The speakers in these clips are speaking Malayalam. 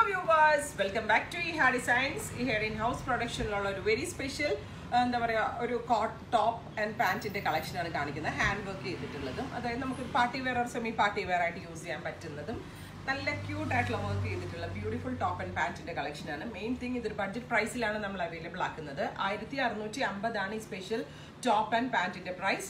വ്യൂവേഴ്സ് വെൽക്കം ബാക്ക് ടു ഈ ഹാ ഡിസൈൻസ് ഈ ഹെയർ ഇൻ ഹൗസ് പ്രൊഡക്ഷനിലുള്ള ഒരു വെരി സ്പെഷ്യൽ എന്താ പറയുക ഒരു കോട്ട് ടോപ്പ് ആൻഡ് പാൻറ്റിന്റെ കളക്ഷനാണ് കാണിക്കുന്നത് ഹാൻഡ് വർക്ക് ചെയ്തിട്ടുള്ളതും അതായത് നമുക്ക് party wear or semi party wear ആയിട്ട് യൂസ് ചെയ്യാൻ പറ്റുന്നതും നല്ല ക്യൂട്ട് ആയിട്ടുള്ള വർക്ക് ചെയ്തിട്ടുള്ള ബ്യൂട്ടിഫുൾ ടോപ്പ് ആൻഡ് പാൻറ്റിന്റെ കളക്ഷനാണ് മെയിൻ തിങ് ഇതൊരു ബഡ്ജറ്റ് പ്രൈസിലാണ് നമ്മൾ അവൈലബിൾ ആക്കുന്നത് ആയിരത്തി അറുന്നൂറ്റി അമ്പതാണ് ഈ സ്പെഷ്യൽ ടോപ്പ് ആൻഡ് പാൻറ്റിന്റെ പ്രൈസ്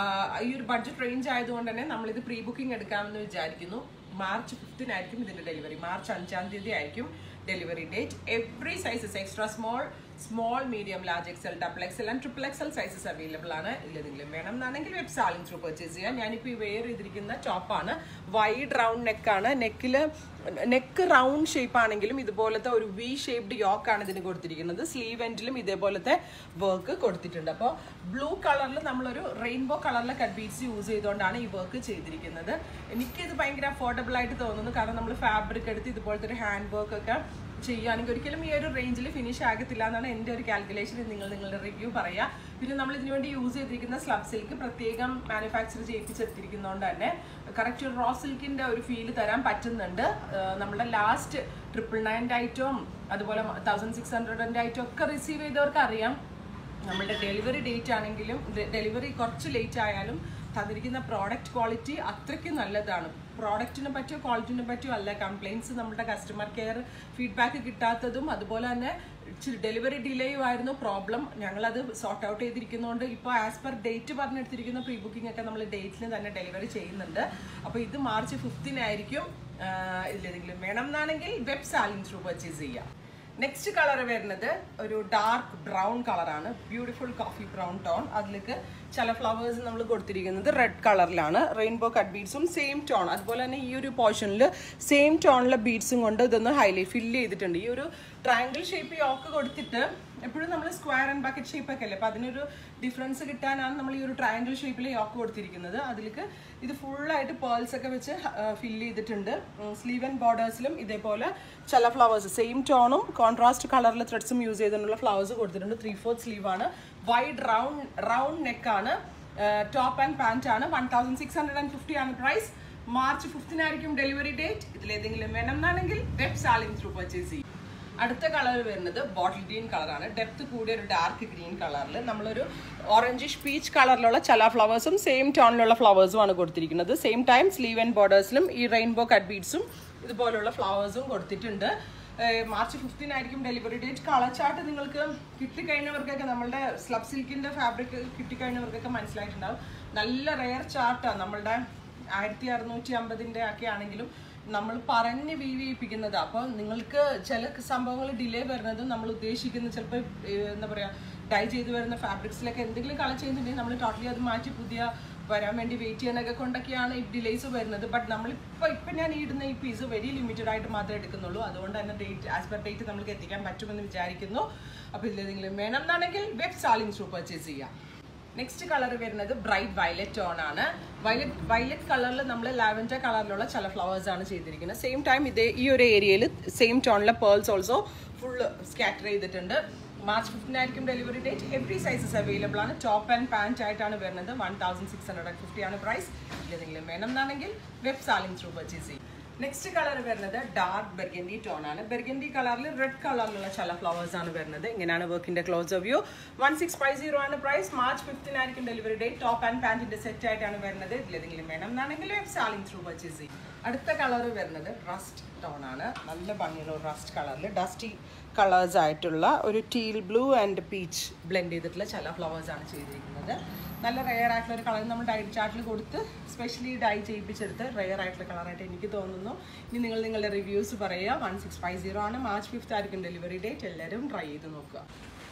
ഈ ഒരു ബഡ്ജറ്റ് റേഞ്ച് ആയതുകൊണ്ട് തന്നെ നമ്മളിത് പ്രീ ബുക്കിംഗ് എടുക്കാമെന്ന് വിചാരിക്കുന്നു മാർച്ച് ഫിഫ്റ്റീനായിരിക്കും ഇതിന്റെ ഡെലിവറി മാർച്ച് അഞ്ചാം തീയതി ആയിരിക്കും delivery date every sizes extra small small medium large XL double XL and triple XL sizes available ആണ് ഇല്ലെങ്കിലും വേണം എന്നാണെങ്കിൽ വെബ് സാലിംഗ് ത്രൂ പർച്ചേസ് ചെയ്യാം ഞാനിപ്പോൾ ഈ വെയർ ചെയ്തിരിക്കുന്ന ടോപ്പാണ് വൈഡ് റൗണ്ട് നെക്കാണ് നെക്കിൽ നെക്ക് റൗണ്ട് ഷേപ്പ് ആണെങ്കിലും ഇതുപോലത്തെ ഒരു വി ഷേപ്ഡ് യോക്കാണ് ഇതിന് കൊടുത്തിരിക്കുന്നത് സ്ലീവ് എൻഡിലും ഇതേപോലത്തെ വർക്ക് കൊടുത്തിട്ടുണ്ട് അപ്പോൾ ബ്ലൂ കളറിൽ നമ്മളൊരു റെയിൻബോ കളറിലെ കട്ട് ബീഡ്സ് യൂസ് ചെയ്തുകൊണ്ടാണ് ഈ വർക്ക് ചെയ്തിരിക്കുന്നത് എനിക്കിത് ഭയങ്കര അഫോർഡബിൾ ആയിട്ട് തോന്നുന്നു കാരണം നമ്മൾ ഫാബ്രിക് എടുത്ത് ഇതുപോലത്തെ ഒരു ഹാൻഡ് വർക്ക് ഒക്കെ ചെയ്യുകയാണെങ്കിൽ ഒരിക്കലും ഈ ഒരു റേഞ്ചിൽ ഫിനിഷ് ആകത്തില്ല എന്നാണ് എൻ്റെ ഒരു കാൽക്കുലേഷൻ നിങ്ങൾ നിങ്ങളുടെ റിവ്യൂ പറയാം പിന്നെ നമ്മൾ ഇതിനു വേണ്ടി യൂസ് ചെയ്തിരിക്കുന്ന സ്ലബ് സിൽക്ക് പ്രത്യേകം മാനുഫാക്ചർ ചെയ്യിപ്പിച്ചെടുത്തിരിക്കുന്നതുകൊണ്ട് തന്നെ കറക്റ്റ് ഒരു റോ സിൽക്കിൻ്റെ ഒരു ഫീല് തരാൻ പറ്റുന്നുണ്ട് നമ്മുടെ ലാസ്റ്റ് ട്രിപ്പിൾ നയൻ്റെ ഐറ്റവും അതുപോലെ തൗസൻഡ് സിക്സ് ഹൺഡ്രഡിൻ്റെ ഐറ്റം ഒക്കെ റിസീവ് ചെയ്തവർക്ക് അറിയാം നമ്മളുടെ ഡെലിവറി ഡേറ്റ് ആണെങ്കിലും ഡെലിവറി കുറച്ച് ലേറ്റ് ആയാലും തന്നിരിക്കുന്ന പ്രോഡക്റ്റ് ക്വാളിറ്റി അത്രയ്ക്ക് നല്ലതാണ് പ്രോഡക്റ്റിനെ പറ്റിയോ ക്വാളിറ്റിനെ പറ്റിയോ അല്ല കംപ്ലയിൻസ് നമ്മുടെ കസ്റ്റമർ കെയർ ഫീഡ്ബാക്ക് കിട്ടാത്തതും അതുപോലെ തന്നെ ഇച്ചിരി ഡെലിവറി ഡിലേയും ആയിരുന്നു പ്രോബ്ലം ഞങ്ങളത് സോർട്ട് ഔട്ട് ചെയ്തിരിക്കുന്നതുകൊണ്ട് ഇപ്പോൾ ആസ് പെർ ഡേറ്റ് പറഞ്ഞെടുത്തിരിക്കുന്ന പ്രീ ബുക്കിംഗ് ഒക്കെ നമ്മൾ ഡേറ്റിന് തന്നെ ഡെലിവറി ചെയ്യുന്നുണ്ട് അപ്പോൾ ഇത് മാർച്ച് ഫിഫ്റ്റീനായിരിക്കും ഇതിലേതെങ്കിലും വേണം എന്നാണെങ്കിൽ വെബ് സാലിംഗ് ത്രൂ പർച്ചേസ് ചെയ്യാം നെക്സ്റ്റ് കളർ വരുന്നത് ഒരു ഡാർക്ക് ബ്രൗൺ കളറാണ് ബ്യൂട്ടിഫുൾ കോഫി ബ്രൗൺ ടോൺ അതിലേക്ക് ചില ഫ്ലവേഴ്സ് നമ്മൾ കൊടുത്തിരിക്കുന്നത് റെഡ് കളറിലാണ് റെയിൻബോ കട്ട് ബീഡ്സും സെയിം ടോൺ അതുപോലെ തന്നെ ഈ ഒരു പോർഷനിൽ സെയിം ടോണിലെ ബീഡ്സും കൊണ്ട് ഇതൊന്ന് ഹൈലൈറ്റ് ഫില്ല് ചെയ്തിട്ടുണ്ട് ഈ ഒരു ട്രയാങ്കിൾ ഷേപ്പ് യോക്ക് കൊടുത്തിട്ട് എപ്പോഴും നമ്മൾ സ്ക്വയർ ആൻഡ് ബക്കറ്റ് ഷേപ്പ് ഒക്കെ അല്ലേ അപ്പോൾ അതിനൊരു ഡിഫറൻസ് കിട്ടാനാണ് നമ്മൾ ഈ ഒരു ട്രയാങ്കിൾ ഷേപ്പിൽ യോക്ക് കൊടുത്തിരിക്കുന്നത് അതിലേക്ക് ഇത് ഫുള്ളായിട്ട് പേൾസ് ഒക്കെ വെച്ച് ഫില്ല് ചെയ്തിട്ടുണ്ട് സ്ലീവ് ആൻഡ് ബോർഡേഴ്സിലും ഇതേപോലെ ചില ഫ്ലവേഴ്സ് സെയിം ടോണും കോൺട്രാസ്റ്റ് കളറിലെ ത്രെഡ്സും യൂസ് ചെയ്തിട്ടുള്ള ഫ്ലവേഴ്സ് കൊടുത്തിട്ടുണ്ട് ത്രീ ഫോർത്ത് സ്ലീവ് ആണ് വൈഡ് റൗണ്ട് റൗണ്ട് നെക്കാണ് ടോപ്പ് ആൻഡ് പാൻറ് ആണ് one thousand six hundred and fifty ആണ് പ്രൈസ് മാർച്ച് ഫിഫ്റ്റീനായിരിക്കും ഡെലിവറി ഡേറ്റ് ഇതിലേതെങ്കിലും വേണം എന്നാണെങ്കിൽ വെബ് സാലിംഗ് ത്രൂ പർച്ചേസ് ചെയ്യും അടുത്ത കളർ വരുന്നത് ബോട്ടിൽ ഗ്രീൻ കളറാണ് ഡെപ്ത് കൂടിയ ഒരു ഡാർക്ക് ഗ്രീൻ കളറിൽ നമ്മളൊരു ഓറഞ്ചിഷ് പീച്ച് കളറിലുള്ള ചില ഫ്ലവേഴ്സും സെയിം ടോണിലുള്ള ഫ്ലവേഴ്സും ആണ് കൊടുത്തിരിക്കുന്നത് സെയിം ടൈം സ്ലീവ് ആൻഡ് ബോർഡേഴ്സിലും ഈ റെയിൻബോ കട്ട് ബീഡ്സും ഇതുപോലുള്ള ഫ്ലവേഴ്സും കൊടുത്തിട്ടുണ്ട് മാർച്ച് ഫിഫ്റ്റീൻ ആയിരിക്കും ഡെലിവറി ഡേറ്റ് കളച്ചാട്ട് നിങ്ങൾക്ക് കിട്ടിക്കഴിഞ്ഞവർക്കൊക്കെ നമ്മളുടെ സ്ലബ് സിൽക്കിൻ്റെ ഫാബ്രിക് കിട്ടിക്കഴിഞ്ഞവർക്കൊക്കെ മനസ്സിലായിട്ടുണ്ടാവും നല്ല റെയർ ചാർട്ടാണ് നമ്മളുടെ ആയിരത്തി അറുന്നൂറ്റി അമ്പതിൻ്റെ ഒക്കെ ആണെങ്കിലും നമ്മൾ പറഞ്ഞ് വീവി ചെയ്യിപ്പിക്കുന്നത് അപ്പോൾ നിങ്ങൾക്ക് ചില സംഭവങ്ങൾ ഡിലേ വരുന്നതും നമ്മൾ ഉദ്ദേശിക്കുന്ന ചിലപ്പോൾ എന്താ പറയുക ഡൈ ചെയ്ത് വരുന്ന ഫാബ്രിക്സിലൊക്കെ എന്തെങ്കിലും കളർ ചെയ്യുന്നുണ്ടെങ്കിൽ നമ്മൾ ടോട്ടലി അത് മാറ്റി പുതിയ വരാൻ വേണ്ടി വെയിറ്റ് ചെയ്യാനൊക്കെ കൊണ്ടൊക്കെയാണ് ഈ ഡിലേസ് വരുന്നത് ബട്ട് നമ്മളിപ്പോൾ ഇപ്പം ഞാൻ ഇടുന്ന ഈ പീസ് വെരി ലിമിറ്റഡ് ആയിട്ട് മാത്രമേ എടുക്കുന്നുള്ളൂ അതുകൊണ്ട് തന്നെ ഡേറ്റ് ആസ് പെർ ഡേറ്റ് നമ്മൾക്ക് എത്തിക്കാൻ പറ്റുമെന്ന് വിചാരിക്കുന്നു അപ്പോൾ ഇതിലെന്തെങ്കിലും വേണം എന്നാണെങ്കിൽ വെബ് സാലിംഗ് ത്രൂ പർച്ചേസ് ചെയ്യാം നെക്സ്റ്റ് കളർ വരുന്നത് ബ്രൈറ്റ് വയലറ്റ് ടോൺ ആണ് വയലറ്റ് വയലറ്റ് കളറിൽ നമ്മൾ ലാവൻഡർ കളറിലുള്ള ചില ഫ്ലവേഴ്സ് ആണ് ചെയ്തിരിക്കുന്നത് സെയിം ടൈം ഇതേ ഈ ഒരു ഏരിയയിൽ സെയിം ടോണിലെ പേൾസ് ഓൾസോ ഫുള്ള് സ്കാറ്റർ ചെയ്തിട്ടുണ്ട് മാർച്ച് ഫിഫ്റ്റീൻ ആയിരിക്കും delivery date every sizes available ആണ് ടോപ്പ് ആൻഡ് പാൻറ്റ് ആയിട്ടാണ് വരുന്നത് one thousand six hundred and fifty ആണ് പ്രൈസ് ഏതെങ്കിലും വേണം എന്നാണെങ്കിൽ വെബ് സാലിംഗ് ത്രൂ പർച്ചേസ് ചെയ്യും നെക്സ്റ്റ് കളർ വരുന്നത് ഡാർക്ക് ബെർഗൻഡി ടോൺ ആണ് ബെർഗൻഡി കളറിൽ റെഡ് കളറിലുള്ള ചില ഫ്ലവേഴ്സ് ആണ് വരുന്നത് ഇങ്ങനെയാണ് വർക്കിന്റെ close view one six five zero ആണ് പ്രൈസ് മാർച്ച് ഫിഫ്റ്റീൻ ആയിരിക്കും ഡെലിവറി ഡേറ്റ് ടോപ്പ് ആൻഡ് പാൻറ്റിന്റെ സെറ്റ് ആയിട്ടാണ് വരുന്നത് ഇതിലേതെങ്കിലും വേണം എന്നാണെങ്കിൽ സാലിംഗ് ത്രൂ പർച്ചേസ് ചെയ്യും അടുത്ത കളർ വരുന്നത് റസ്റ്റ് ടോൺ ആണ് നല്ല ഭംഗിയുള്ള ഒരു റസ്റ്റ് കളറിൽ ഡസ്റ്റി കളേഴ്സ് ആയിട്ടുള്ള ഒരു teal blue and peach blend ചെയ്തിട്ടുള്ള ചില ഫ്ലവേഴ്സ് ആണ് ചെയ്തിരിക്കുന്നത് നല്ല റെയർ ആയിട്ടുള്ള ഒരു കളർ നമ്മൾ ഡൈ ചാർട്ടിൽ കൊടുത്ത് സ്പെഷ്യലി ഡൈ ചെയ്യിപ്പിച്ചെടുത്ത് റെയർ ആയിട്ടുള്ള കളറായിട്ട് എനിക്ക് തോന്നുന്നു ഇനി നിങ്ങൾ നിങ്ങളുടെ റിവ്യൂസ് പറയുക വൺ സിക്സ് ഫൈവ് സീറോ ആണ് മാർച്ച് ഫിഫ്ത്ത് ആയിരിക്കും ഡെലിവറി ഡേറ്റ് എല്ലാവരും ട്രൈ ചെയ്ത് നോക്കുക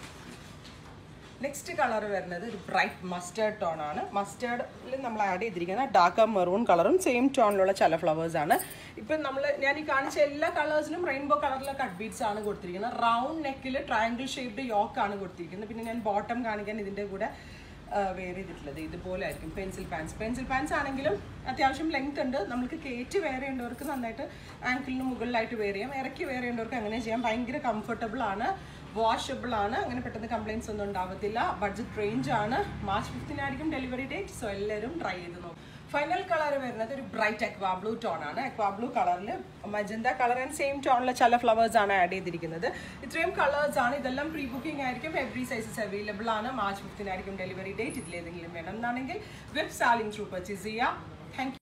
നെക്സ്റ്റ് കളർ വരുന്നത് ഒരു ബ്രൈറ്റ് മസ്റ്റേർഡ് ടോൺ ആണ് മസ്റ്റേർഡിൽ നമ്മൾ ആഡ് ചെയ്തിരിക്കുന്ന ഡാർക്ക് മെറൂൺ കളറും സെയിം ടോണിലുള്ള ചില ഫ്ലവേഴ്സ് ആണ് ഇപ്പം നമ്മൾ ഞാൻ ഈ കാണിച്ച എല്ലാ കളേഴ്സിനും റെയിൻബോ കളറിലെ കട്ട് ബീഡ്സ് ആണ് കൊടുത്തിരിക്കുന്നത് റൗണ്ട് നെക്കിൽ ട്രയാങ്കിൾ ഷേപ്ഡ് യോക്ക് ആണ് കൊടുത്തിരിക്കുന്നത് പിന്നെ ഞാൻ ബോട്ടം കാണിക്കാൻ ഇതിൻ്റെ കൂടെ വെയർ ചെയ്തിട്ടുള്ളത് ഇതുപോലെ ആയിരിക്കും പെൻസിൽ പാൻസ് പെൻസിൽ പാൻസ് ആണെങ്കിലും അത്യാവശ്യം ലെങ്ത് ഉണ്ട് നമുക്ക് കയറ്റി വെയർ ചെയ്യേണ്ടവർക്ക് നന്നായിട്ട് ആങ്കിളിന് മുകളിലായിട്ട് വെയർ ചെയ്യാം ഇറക്കി വെയർ ചെയ്യേണ്ടവർക്ക് അങ്ങനെ ചെയ്യാം ഭയങ്കര കംഫർട്ടബിൾ ആണ് വാഷബിൾ ആണ് അങ്ങനെ പെട്ടെന്ന് കംപ്ലയിൻസ് ഒന്നും ഉണ്ടാവത്തില്ല ബഡ്ജറ്റ് റേഞ്ച് ആണ് മാർച്ച് ഫിഫ്റ്റീൻ ആയിരിക്കും ഡെലിവറി ഡേറ്റ് സോ എല്ലാവരും ട്രൈ ചെയ്ത് നോക്കും ഫൈനൽ കളർ വരുന്നത് ഒരു ബ്രൈറ്റ് അക്വാ ബ്ലൂ ടോൺ ആണ് അക്വാ ബ്ലൂ കളറിൽ മജന്ത കളർ ആൻഡ് സെയിം ടോണിൽ ചില ഫ്ലവേഴ്സ് ആണ് ആഡ് ചെയ്തിരിക്കുന്നത് ഇത്രയും കളേഴ്സ് ആണ് ഇതെല്ലാം പ്രീ ബുക്കിംഗ് ആയിരിക്കും എവറി സൈസസ് അവൈലബിൾ ആണ് മാർച്ച് ഫിഫ്റ്റീൻ ആയിരിക്കും ഡെലിവറി ഡേറ്റ് ഇതിലേതെങ്കിലും വേണം എന്നാണെങ്കിൽ വെബ് സാലിംഗ് ത്രൂ പർച്ചേസ് ചെയ്യാം താങ്ക്